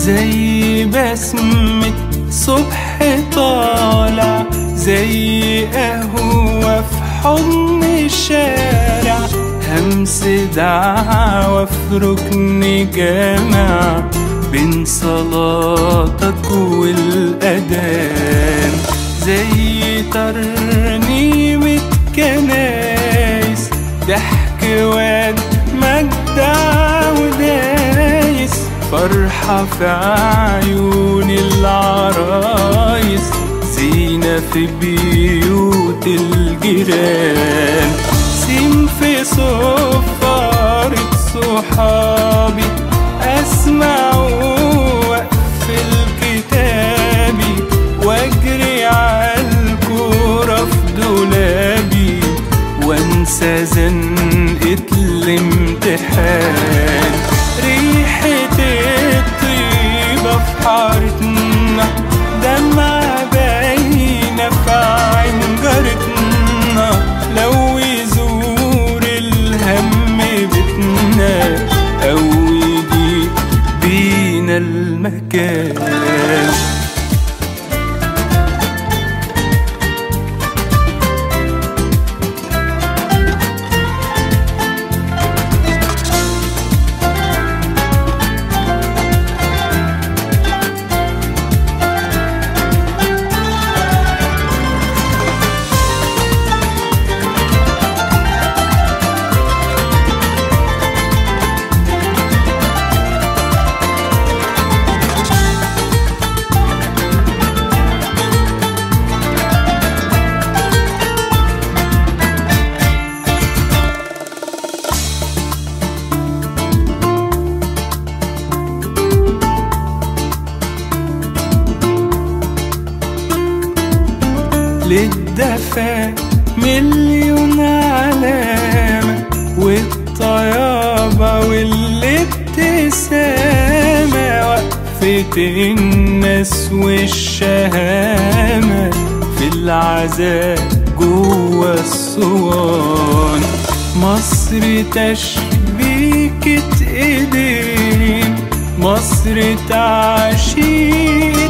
زي بسمة صبح طالع زي قهوة في حضن الشارع همس دعوة في ركن جامع بين صلاتك والأذان زي ترنيمة كنايس ضحك واد مجدع ودايس فرحة في عيون العرايس زينة في بيوت الجيران سيم في صفارة صحابي أسمع وقف الكتابي واجري عالكورة في دولابي وانسى زنقة الامتحان ريحة الطيبة في حارتنا دمعة باينة في عين جارتنا لو يزور الهم بيتنا أو يجي بينا المكان للدفا مليون علامة والطيابة والابتسامة وقفة الناس والشهامة في العزاء جوا الصوان مصر تشبيكة ايدين مصر تعشيق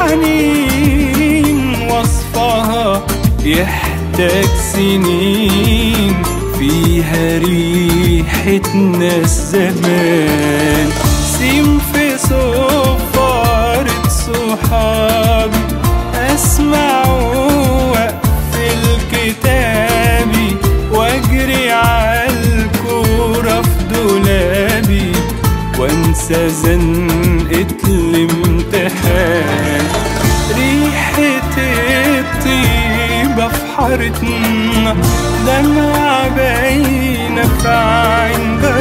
حنين وصفها يحتاج سنين فيها ريحة ناس زمان سيم في صفارة صحابي أسمع وقف الكتابي واجري عالكورة في دولابي وانسى زنقة الامتحان ريحة الطيبة في حارتنا دمعة باينة في عين